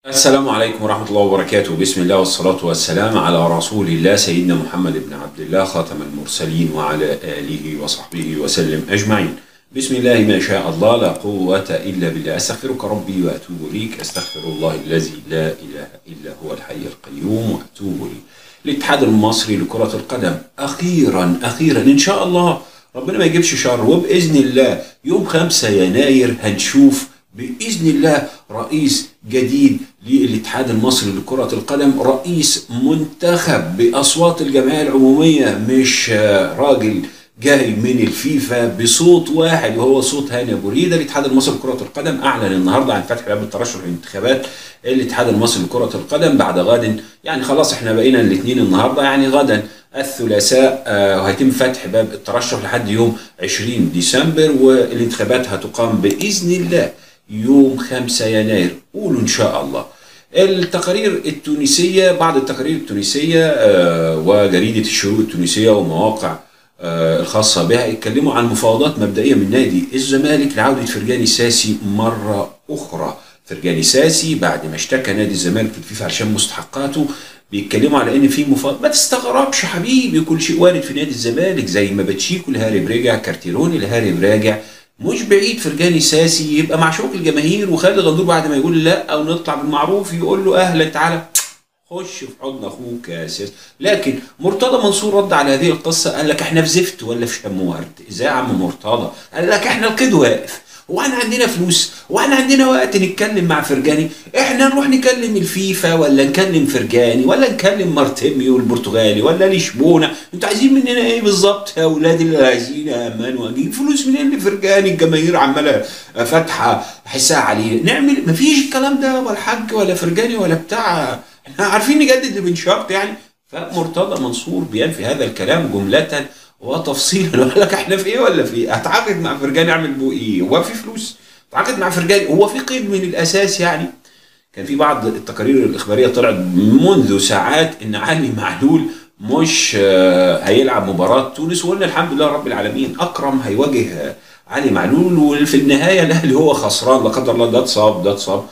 السلام عليكم ورحمة الله وبركاته بسم الله والصلاة والسلام على رسول الله سيدنا محمد بن عبد الله خاتم المرسلين وعلى آله وصحبه وسلم أجمعين بسم الله ما شاء الله لا قوة إلا بالله أستغفرك ربي وأتوب إليك أستغفر الله الذي لا إله إلا هو الحي القيوم وأتوب إليه الاتحاد المصري لكرة القدم أخيرا أخيرا إن شاء الله ربنا ما يجيبش شر وبإذن الله يوم 5 يناير هنشوف بإذن الله رئيس جديد للاتحاد المصري لكرة القدم رئيس منتخب بأصوات الجمعية العمومية مش آه، راجل جاي من الفيفا بصوت واحد وهو صوت هاني ابو ريده الاتحاد المصري لكره القدم اعلن النهارده عن فتح باب الترشح لانتخابات الاتحاد المصري لكره القدم بعد غد يعني خلاص احنا بقينا الاثنين النهارده يعني غدا الثلاثاء آه، وهيتم فتح باب الترشح لحد يوم 20 ديسمبر والانتخابات هتقام باذن الله يوم 5 يناير قولوا ان شاء الله التقارير التونسيه بعض التقارير التونسيه آه، وجريده الشروق التونسيه ومواقع آه، الخاصة بها اتكلموا عن مفاوضات مبدئية من نادي الزمالك لعودة فرجاني ساسي مرة أخرى فرجاني ساسي بعد ما اشتكى نادي الزمالك في الفيفا عشان مستحقاته بيتكلموا على ان في مفاوضات ما تستغربش حبيبي كل شيء وارد في نادي الزمالك زي ما باتشيكو الهارب راجع كارتيروني الهارب راجع مش بعيد فرجاني ساسي يبقى معشوق الجماهير وخالد غندور بعد ما يقول لا او نطلع بالمعروف يقول له اهلا تعالى خش في حضن اخوك يا سياسي لكن مرتضى منصور رد على هذه القصه قال لك احنا في زفت ولا في شم ورد ازاي يا عم مرتضى قال لك احنا القيد واقف هو احنا عندنا فلوس واحنا عندنا وقت نتكلم مع فرجاني احنا نروح نكلم الفيفا ولا نكلم فرجاني ولا نكلم مارتيميو البرتغالي ولا لشبونه انتوا عايزين مننا ايه بالظبط يا اولاد اللي عايزين امان واجيب فلوس منين لفرجاني الجماهير عماله فاتحه حسها عليه نعمل مفيش الكلام ده ولا حاج ولا فرجاني ولا بتاع احنا عارفين نجدد بنشرط يعني فمرتضى منصور بينفي هذا الكلام جملة وتفصيلا وقال لك احنا في ايه ولا في ايه؟ اتعاقد مع فرجاني اعمل بيه ايه؟ هو في فلوس؟ اتعاقد مع فرجاني هو في قيد من الاساس يعني؟ كان في بعض التقارير الاخباريه طلعت منذ ساعات ان علي معلول مش آه، هيلعب مباراه تونس وقلنا الحمد لله رب العالمين اكرم هيواجه آه، علي معلول وفي النهايه الاهلي هو خسران لا قدر الله ده اتصاب ده اتصاب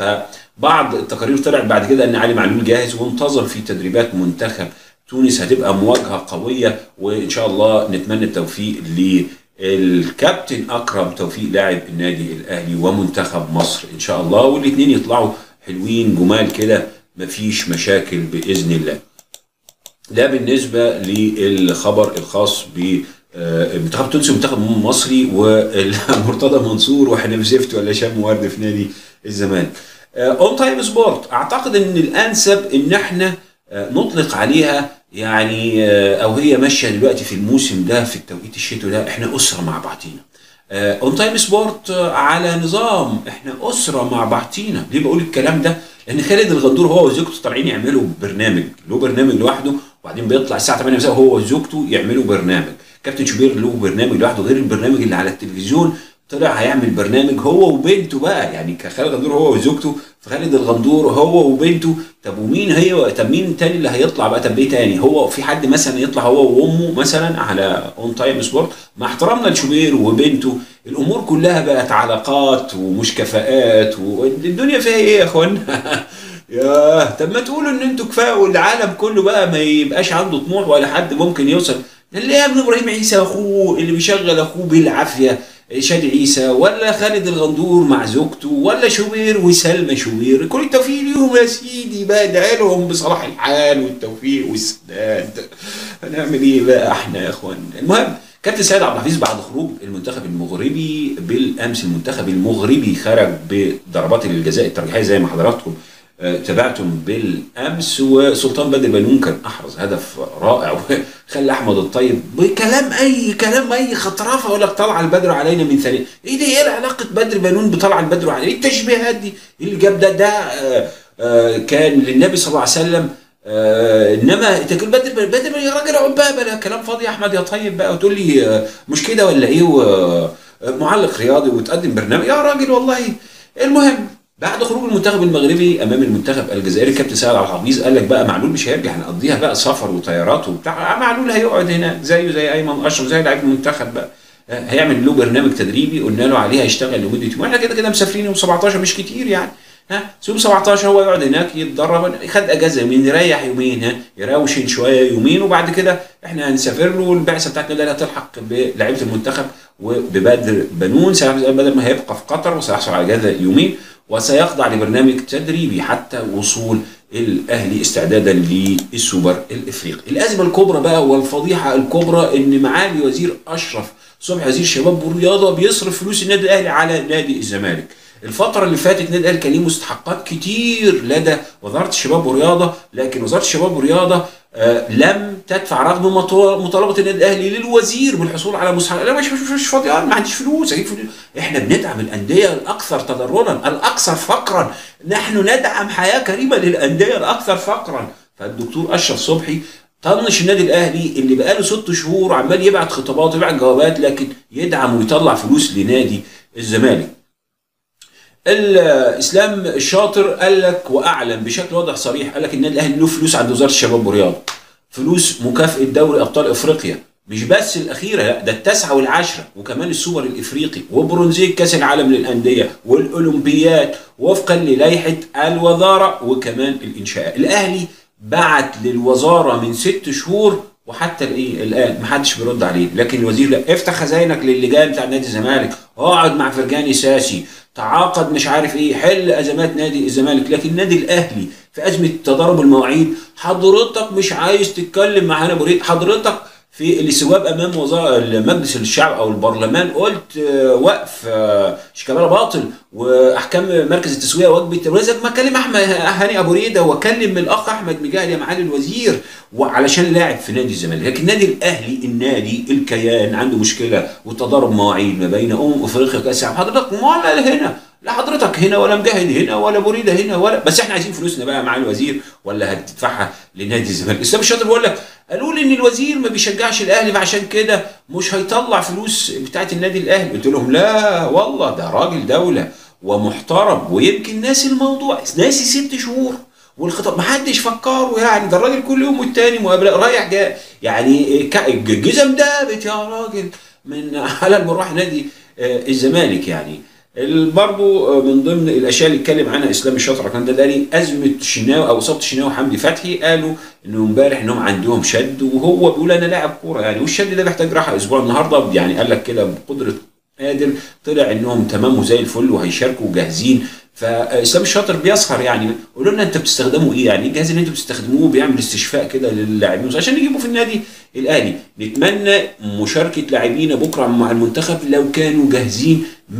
فبعض التقارير طلعت بعد كده ان علي معلول جاهز وانتظر في تدريبات منتخب تونس هتبقى مواجهه قويه وان شاء الله نتمنى التوفيق للكابتن اكرم توفيق لاعب النادي الاهلي ومنتخب مصر ان شاء الله والاثنين يطلعوا حلوين جمال كده مفيش مشاكل باذن الله ده بالنسبه للخبر الخاص ب آه، المنتخب التونسي والمنتخب المصري ومرتضى منصور واحنا في زفت ولا شام ورد في نادي الزمالك. اون تايم سبورت اعتقد ان الانسب ان احنا آه، نطلق عليها يعني آه، او هي ماشيه دلوقتي في الموسم ده في التوقيت الشتوي ده احنا اسره مع بعضينا. اون تايم سبورت على نظام احنا اسره مع بعضينا ليه بقول الكلام ده لان خالد الغندور هو وزوجته طالعين يعملوا برنامج له برنامج لوحده وبعدين بيطلع الساعه 8 مساء هو وزوجته يعملوا برنامج كابتن شوبير له برنامج لوحده غير البرنامج اللي على التلفزيون طلع هيعمل برنامج هو وبنته بقى يعني كخالد الغندور هو وزوجته فخالد الغندور هو وبنته طب ومين هي طب مين تاني اللي هيطلع بقى طب ايه تاني هو في حد مثلا يطلع هو وامه مثلا على اون تايم سبورت مع احترامنا لشوبير وبنته الامور كلها بقت علاقات ومش كفاءات والدنيا فيها ايه يا اخوانا ياه طب ما تقولوا ان انتوا كفايه والعالم كله بقى ما يبقاش عنده طموح ولا حد ممكن يوصل ده اللي يا ابن ابراهيم عيسى اخوه اللي بيشغل اخوه بالعافيه شادي عيسى ولا خالد الغندور مع زوجته ولا شوبير وسلمى شوبير كل التوفيق ليهم يا سيدي بقى ادعي لهم بصلاح الحال والتوفيق والسداد هنعمل ايه بقى احنا يا اخوان المهم كابتن سيد عبد الحفيظ بعد خروج المنتخب المغربي بالامس المنتخب المغربي خرج بضربات الجزاء الترجيحيه زي ما حضراتكم آه، تابعتم بالامس وسلطان بدر بنون كان احرز هدف رائع وخلى احمد الطيب بكلام اي كلام اي خطرفه يقول لك طلع البدر علينا من ثانيه ايه ده ايه علاقه بدر بنون بطلع البدر علينا ايه التشبيهات دي إيه اللي جاب ده ده آه، آه، كان للنبي صلى الله عليه وسلم آه انما تقول بدر بدر يا راجل عبابه لا كلام فاضي يا احمد يا طيب بقى وتقول لي آه، مش كده ولا ايه و- معلق رياضي وتقدم برنامج يا راجل والله المهم بعد خروج المنتخب المغربي امام المنتخب الجزائري كابتن سعد عبد الحفيظ قال لك بقى معلول مش هيرجع هنقضيها بقى سفر وطيارات وبتاع معلول هيقعد هناك زيه زي ايمن اشرف زي لعيب المنتخب بقى هيعمل له برنامج تدريبي قلنا له عليه هيشتغل لمده يوم احنا كده كده مسافرين يوم 17 مش كتير يعني ها يوم 17 هو يقعد هناك يتدرب خد اجازه يومين يريح يومين ها يراوشن شويه يومين وبعد كده احنا هنسافر له والبعثه بتاعتنا اللي هتلحق بلعيبه المنتخب وببدر بنون بدل ما هيبقى في قطر وسيحصل على اجازه يومين وسيخضع لبرنامج تدريبي حتى وصول الاهلي استعدادا للسوبر الافريقي. الازمه الكبرى بقى والفضيحه الكبرى ان معالي وزير اشرف صبحي وزير الشباب والرياضه بيصرف فلوس النادي الاهلي على نادي الزمالك. الفترة اللي فاتت النادي الاهلي كان ليه مستحقات كتير لدى وزارة الشباب والرياضة لكن وزارة الشباب والرياضة آه لم تدفع رغم مطالبة النادي الاهلي للوزير بالحصول على مستحقات انا مش مش, مش فاضي ما عنديش فلوس اجيب فلوس احنا بندعم الاندية الاكثر تضررا الاكثر فقرا نحن ندعم حياة كريمة للاندية الاكثر فقرا فالدكتور اشرف صبحي طنش النادي الاهلي اللي بقاله ست شهور عمال يبعت خطابات ويبعت جوابات لكن يدعم ويطلع فلوس لنادي الزمالك الاسلام الشاطر قال لك واعلن بشكل واضح صريح قال لك النادي الاهلي له فلوس عند وزاره الشباب والرياضه فلوس مكافاه دوري ابطال افريقيا مش بس الاخيره لا ده التاسعه والعشره وكمان السوبر الافريقي وبرونزيه كاس العالم للانديه والاولمبيات وفقا للائحه الوزاره وكمان الانشاء الاهلي بعت للوزاره من ست شهور وحتى الايه الان ما حدش بيرد عليه لكن الوزير لا افتح خزاينك للجان بتاع نادي الزمالك اقعد مع فرجاني ساسي تعاقد مش عارف ايه حل ازمات نادي الزمالك لكن النادي الاهلي في ازمه تضارب المواعيد حضرتك مش عايز تتكلم مع هنا بريد حضرتك في الاستجواب امام وزاره مجلس الشعب او البرلمان قلت وقف شيكابالا باطل واحكام مركز التسويه وجبه التمييز ما كلم احمد هاني ابو ريده وكلم الاخ احمد مجاهد يا معالي الوزير وعلشان لاعب في نادي الزمالك لكن النادي الاهلي النادي الكيان عنده مشكله وتضارب مواعيد ما بين امم افريقيا وكاس العالم حضرتك ولا هنا لا حضرتك هنا ولا مجاهد هنا ولا بريده هنا ولا بس احنا عايزين فلوسنا بقى مع الوزير ولا هتدفعها لنادي الزمالك اسلام الشاطر بيقول لك قالوا لي ان الوزير ما بيشجعش الاهلي فعشان كده مش هيطلع فلوس بتاعت النادي الاهلي قلت لهم لا والله ده راجل دوله ومحترم ويمكن ناسي الموضوع ناسي ست شهور والخطاب محدش فكره يعني ده الراجل كل يوم والتاني مقابله رايح جاي يعني الجزم دابت يا راجل من على المروح نادي الزمالك يعني برضه من ضمن الاشياء اللي اتكلم عنها اسلام الشاطر كان ده داري ازمه شناوي او اصابه شناوي وحمدي فتحي قالوا انه امبارح انهم عندهم شد وهو بيقول انا لاعب كوره يعني والشد ده محتاج راحه اسبوع النهارده يعني قال لك كده بقدره قادر طلع انهم تمام وزي الفل وهيشاركوا وجاهزين فاسلام الشاطر بيسخر يعني قولوا لنا انت بتستخدموا ايه يعني الجهاز اللي انتوا بتستخدموه بيعمل استشفاء كده للاعبين عشان يجيبوا في النادي الاهلي نتمنى مشاركه لاعبينا بكره مع المنتخب لو كانوا جاهزين 100%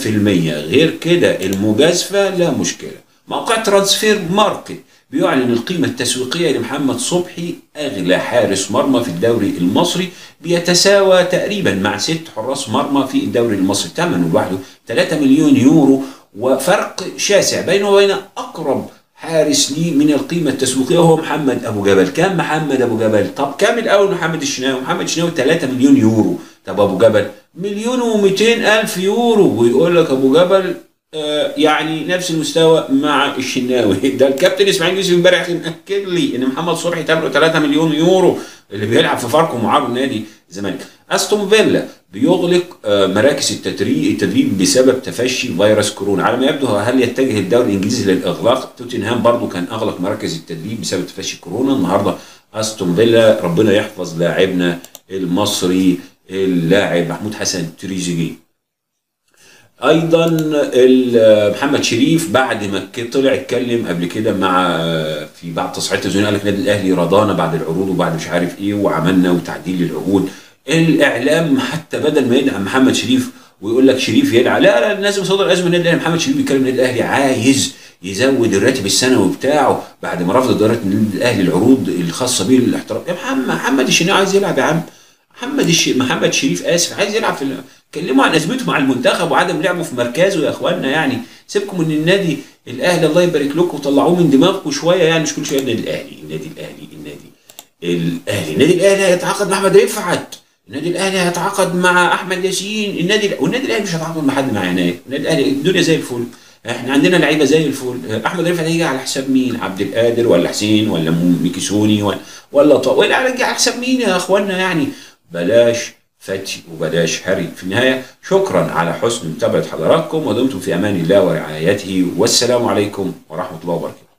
غير كده المجازفه لا مشكله موقع ترانسفير ماركت بيعلن القيمة التسويقية لمحمد صبحي أغلى حارس مرمى في الدوري المصري بيتساوى تقريبا مع ست حراس مرمى في الدوري المصري ثمنه لوحده 3 مليون يورو وفرق شاسع بينه وبين أقرب حارس ليه من القيمة التسويقية وهو محمد أبو جبل كم محمد أبو جبل طب كام الأول محمد الشناوي محمد الشناوي 3 مليون يورو طب أبو جبل مليون و200 ألف يورو ويقول لك أبو جبل آه يعني نفس المستوى مع الشناوي ده الكابتن اسماعيل يوسف امبارح مأكد لي ان محمد صبحي ثمنه 3 مليون يورو اللي بيلعب في فاركو معاه نادي الزمالك استون فيلا بيغلق آه مراكز التدريب التدريب بسبب تفشي فيروس كورونا على ما يبدو هل يتجه الدوري الانجليزي للاغلاق توتنهام برضو كان اغلق مراكز التدريب بسبب تفشي كورونا النهارده استون فيلا ربنا يحفظ لاعبنا المصري اللاعب محمود حسن تريزيجيه ايضا محمد شريف بعد ما طلع اتكلم قبل كده مع في بعض تصحيحات التلفزيون قال لك النادي الاهلي رضانا بعد العروض وبعد مش عارف ايه وعملنا وتعديل للعقود الاعلام حتى بدل ما يدعم محمد شريف ويقول لك شريف يدعى لا لا لازم صدر ازمه النادي الاهلي محمد شريف بيتكلم النادي الاهلي عايز يزود الراتب السنوي بتاعه بعد ما رفض اداره النادي الاهلي العروض الخاصه بيه للاحتراف يا محمد محمد الشناوي عايز يلعب يا عم محمد الش... محمد شريف اسف عايز يلعب في اتكلموا عن ازمته مع المنتخب وعدم لعبه في مركزه يا اخوانا يعني سيبكم من النادي الاهلي الله يبارك لكم وطلعوه من دماغكم شويه يعني مش كل شويه النادي الاهلي النادي الاهلي النادي الاهلي النادي الاهلي هيتعاقد مع احمد رفعت النادي الاهلي هيتعاقد مع احمد ياسين النادي والنادي الاهلي مش هيتعاقد مع حد مع عناية النادي الاهلي الدنيا زي الفل احنا عندنا لعيبه زي الفل احمد رفعت هيجي على حساب مين عبد القادر ولا حسين ولا ميكيسوني ولا ولا طا ولا هيجي على حساب مين يا اخوانا يعني بلاش فتي وبلاش هري في النهاية شكرا على حسن متابعة حضراتكم ودمتم في أمان الله ورعايته والسلام عليكم ورحمة الله وبركاته